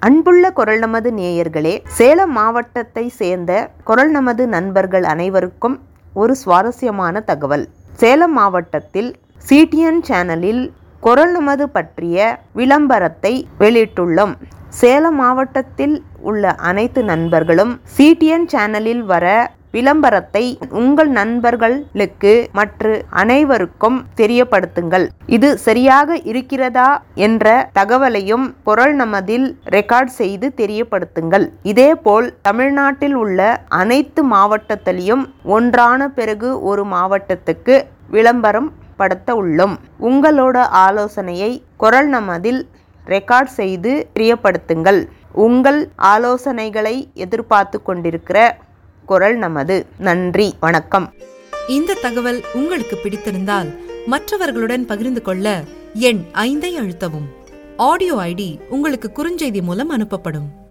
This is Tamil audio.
அன்புள்ள குரல் நமது நேயர்களே சேலம் மாவட்டத்தை சேர்ந்த குரல் நமது நண்பர்கள் அனைவருக்கும் ஒரு சுவாரஸ்யமான தகவல் சேலம் மாவட்டத்தில் சிடிஎன் சேனலில் குரல் நமது பற்றிய விளம்பரத்தை வெளியிட்டுள்ளோம் சேலம் மாவட்டத்தில் உள்ள அனைத்து நண்பர்களும் சிடிஎன் சேனலில் வர விளம்பரத்தை உங்கள் நண்பர்களுக்கு மற்ற அனைவருக்கும் தெரியப்படுத்துங்கள் இது சரியாக இருக்கிறதா என்ற தகவலையும் குரல் நமதில் ரெக்கார்ட் செய்து தெரியப்படுத்துங்கள் இதேபோல் தமிழ்நாட்டில் உள்ள அனைத்து மாவட்டத்திலையும் ஒன்றான பிறகு ஒரு மாவட்டத்துக்கு விளம்பரம் படுத்த உள்ளோம் உங்களோட ஆலோசனையை குரல் நமதில் ரெக்கார்ட் செய்து தெரியப்படுத்துங்கள் உங்கள் ஆலோசனைகளை எதிர்பார்த்து கொண்டிருக்கிற குரல் நமது நன்றி வணக்கம் இந்த தகவல் உங்களுக்கு பிடித்திருந்தால் மற்றவர்களுடன் பகிர்ந்து கொள்ள எண் ஐந்தை அழுத்தவும் ஆடியோ ஐடி உங்களுக்கு குறுஞ்செய்தி மூலம் அனுப்பப்படும்